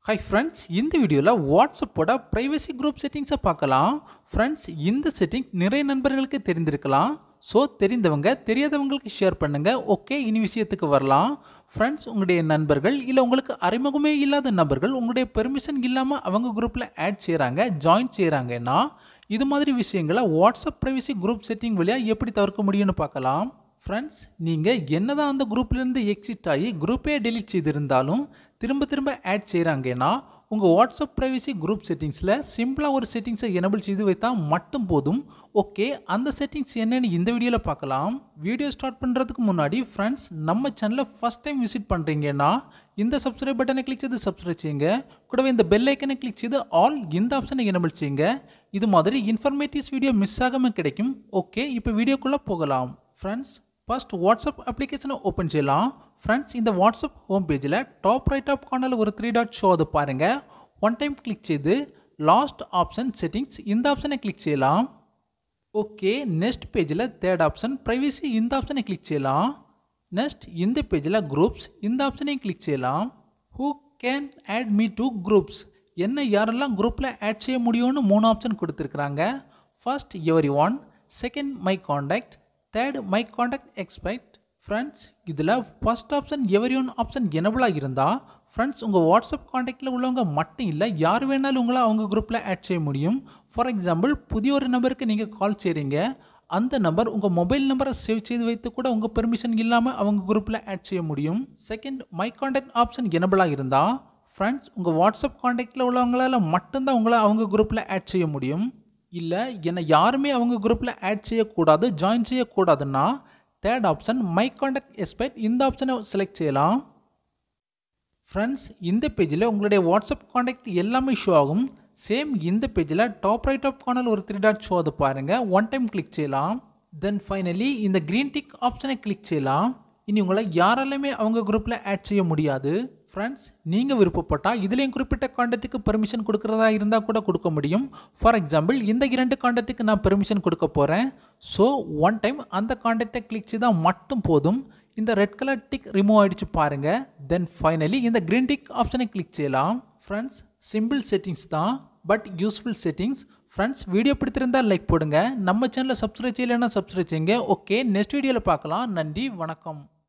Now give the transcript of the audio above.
hi friends இந்த வீடியோவில் வாட்ஸ்அப்போட privacy group செட்டிங்ஸை பார்க்கலாம் ஃப்ரெண்ட்ஸ் இந்த செட்டிங் நிறைய நண்பர்களுக்கு தெரிந்திருக்கலாம் ஸோ தெரிந்தவங்க தெரியாதவங்களுக்கு ஷேர் பண்ணுங்கள் ஓகே இனி விஷயத்துக்கு வரலாம் ஃப்ரெண்ட்ஸ் உங்களுடைய நண்பர்கள் இல்லை உங்களுக்கு அறிமுகமே இல்லாத நபர்கள் உங்களுடைய பெர்மிஷன் இல்லாமல் அவங்க குரூப்பில் ஆட் செய்கிறாங்க ஜாயின் செய்கிறாங்கன்னா இது மாதிரி விஷயங்களை வாட்ஸ்அப் ப்ரைவசி குரூப் செட்டிங் வழியாக எப்படி தவிர்க்க முடியும்னு பார்க்கலாம் ஃப்ரெண்ட்ஸ் நீங்கள் என்னதான் அந்த குரூப்லேருந்து எக்ஸிட் ஆகி குரூப்பே டெலிட் செய்திருந்தாலும் திரும்ப திரும்ப ஆட் செய்கிறாங்கன்னா உங்கள் வாட்ஸ்அப் ப்ரைவசி குரூப் செட்டிங்ஸில் சிம்பிளாக ஒரு செட்டிங்ஸை எனபிள் செய்து வைத்தால் மட்டும் போதும் ஓகே அந்த செட்டிங்ஸ் என்னன்னு இந்த வீடியோவில் பார்க்கலாம் வீடியோ ஸ்டார்ட் பண்ணுறதுக்கு முன்னாடி ஃப்ரெண்ட்ஸ் நம்ம சேனலை ஃபஸ்ட் டைம் விசிட் பண்ணுறீங்கன்னா இந்த சப்ஸ்கிரைப் பட்டனை கிளிக் செய்து சப்ஸ்கிரைப் செய்யுங்க கூடவே இந்த பெல் ஐக்கனை கிளிக் செய்து ஆல் இந்த ஆப்ஷனை எனபிள் செய்யுங்க இது மாதிரி இன்ஃபர்மேட்டிவ்ஸ் வீடியோ மிஸ் ஆகாமல் கிடைக்கும் ஓகே இப்போ வீடியோக்குள்ளே போகலாம் ஃப்ரெண்ட்ஸ் ஃபர்ஸ்ட் வாட்ஸ்அப் அப்ளிகேஷனை ஓப்பன் செய்யலாம் ஃப்ரெண்ட்ஸ் இந்த வாட்ஸ்அப் ஹோம் பேஜில் டாப் ரைட் ஆப் கார்னரில் ஒரு த்ரீ டாட் ஷோ அது பாருங்கள் ஒன் டைம் கிளிக் செய்து லாஸ்ட் ஆப்ஷன் செட்டிங்ஸ் இந்த ஆப்ஷனை கிளிக் செய்யலாம் ஓகே நெக்ஸ்ட் பேஜில் தேர்ட் ஆப்ஷன் ப்ரைவசி இந்த ஆப்ஷனை கிளிக் செய்யலாம் நெக்ஸ்ட் இந்த பேஜில் குரூப்ஸ் இந்த ஆப்ஷனையும் கிளிக் செய்யலாம் who can add me to groups என்ன யாரெல்லாம் குரூப்பில் ஆட் செய்ய முடியும்னு மூணு ஆப்ஷன் கொடுத்துருக்குறாங்க first every everyone second my contact third my contact except friends இதில் first option everyone option எனபிளாக இருந்தால் ஃப்ரெண்ட்ஸ் உங்கள் வாட்ஸ்அப் காண்டாக்டில் உள்ளவங்க மட்டும் இல்லை யார் வேணாலும் உங்களை அவங்க குரூப்பில் ஆட் செய்ய முடியும் ஃபார் எக்ஸாம்பிள் புதிய ஒரு நம்பருக்கு நீங்கள் கால் செய்கிறீங்க அந்த நம்பர் உங்கள் மொபைல் நம்பரை சேவ் செய்து வைத்து கூட உங்கள் பெர்மிஷன் இல்லாமல் அவங்க குரூப்பில் ஆட் செய்ய முடியும் செகண்ட் மை காண்டாக்ட் ஆப்ஷன் எனபிளாக இருந்தால் ஃப்ரெண்ட்ஸ் உங்கள் வாட்ஸ்அப் காண்டாக்டில் உள்ளவங்களால் மட்டும்தான் உங்களை அவங்க குரூப்பில் ஆட் செய்ய முடியும் இல்லை என்னை யாருமே அவங்க குரூப்பில் ஆட் செய்யக்கூடாது ஜாயின் செய்யக்கூடாதுன்னா third option my contact except இந்த ஆப்ஷனை செலக்ட் செய்யலாம் ஃப்ரெண்ட்ஸ் இந்த பேஜில் உங்களுடைய வாட்ஸ்அப் காண்டாக்ட் எல்லாமே ஷோ ஆகும் சேம் இந்த பேஜில் டாப் ரைட் ஆஃப் கார்னர் ஒரு த்ரீ டாட் ஷோ அது பாருங்கள் ஒன் டைம் கிளிக் செய்யலாம் தென் ஃபைனலி இந்த க்ரீன் டிக் ஆப்ஷனை கிளிக் செய்யலாம் இனி உங்களை யாராலுமே அவங்க குரூப்பில் ஆட் செய்ய முடியாது ஃப்ரெண்ட்ஸ் நீங்கள் விருப்பப்பட்டால் இதுலேயும் குறிப்பிட்ட காண்டாக்ட்டுக்கு பெர்மிஷன் கொடுக்குறதா இருந்தால் கூட கொடுக்க முடியும் ஃபார் எக்ஸாம்பிள் இந்த இரண்டு காண்டாக்ட்டுக்கு நான் பெர்மிஷன் கொடுக்க போகிறேன் ஸோ ஒன் டைம் அந்த காண்டாக்டை கிளிக் செய்தால் மட்டும் போதும் இந்த ரெட் கலர் டிக் ரிமூவ் ஆகிடுச்சு பாருங்கள் தென் ஃபைனலி இந்த க்ரீன் டிக் ஆப்ஷனை கிளிக் செய்யலாம் ஃப்ரெண்ட்ஸ் சிம்பிள் செட்டிங்ஸ் தான் but useful settings friends video பிடித்திருந்தால் லைக் போடுங்க நம்ம சேனலை சப்ஸ்கிரைப் செய்யலைன்னா சப்ஸ்கிரைப் செய்யுங்க ஓகே நெக்ஸ்ட் வீடியோவில் பார்க்கலாம் நன்றி வணக்கம்